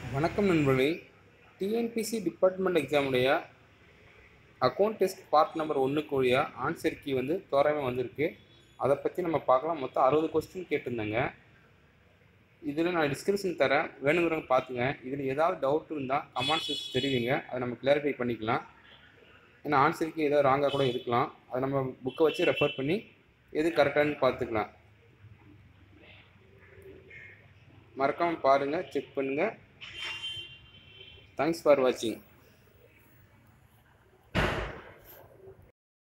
வணக்கம் நண்பர்களே TNPC department எக்ஸாமுடைய அக்கௌண்ட் டெஸ்ட் பார்ட் நம்பர் ஒன்றுக்குரிய ஆன்சர் கீ வந்து தோராயமாக வந்திருக்கு அதை பற்றி நம்ம பார்க்கலாம் மொத்தம் அறுபது கொஸ்டின் கேட்டிருந்தேங்க இதில் நான் டிஸ்கிரிப்ஷன் தரேன் வேணுங்கிறவங்க பார்த்துங்க இதில் ஏதாவது டவுட் இருந்தால் கமெண்ட்ஸ் தெரிவிங்க அதை நம்ம கிளாரிஃபை பண்ணிக்கலாம் ஏன்னா ஆன்சருக்கு ஏதோ ராங்காக கூட இருக்கலாம் அதை நம்ம புக்கை வச்சு ரெஃபர் பண்ணி எது கரெக்டானு பார்த்துக்கலாம் மறக்காமல் பாருங்கள் செக் பண்ணுங்கள் தேங்க்ஸ் ஃபார் வாட்சிங்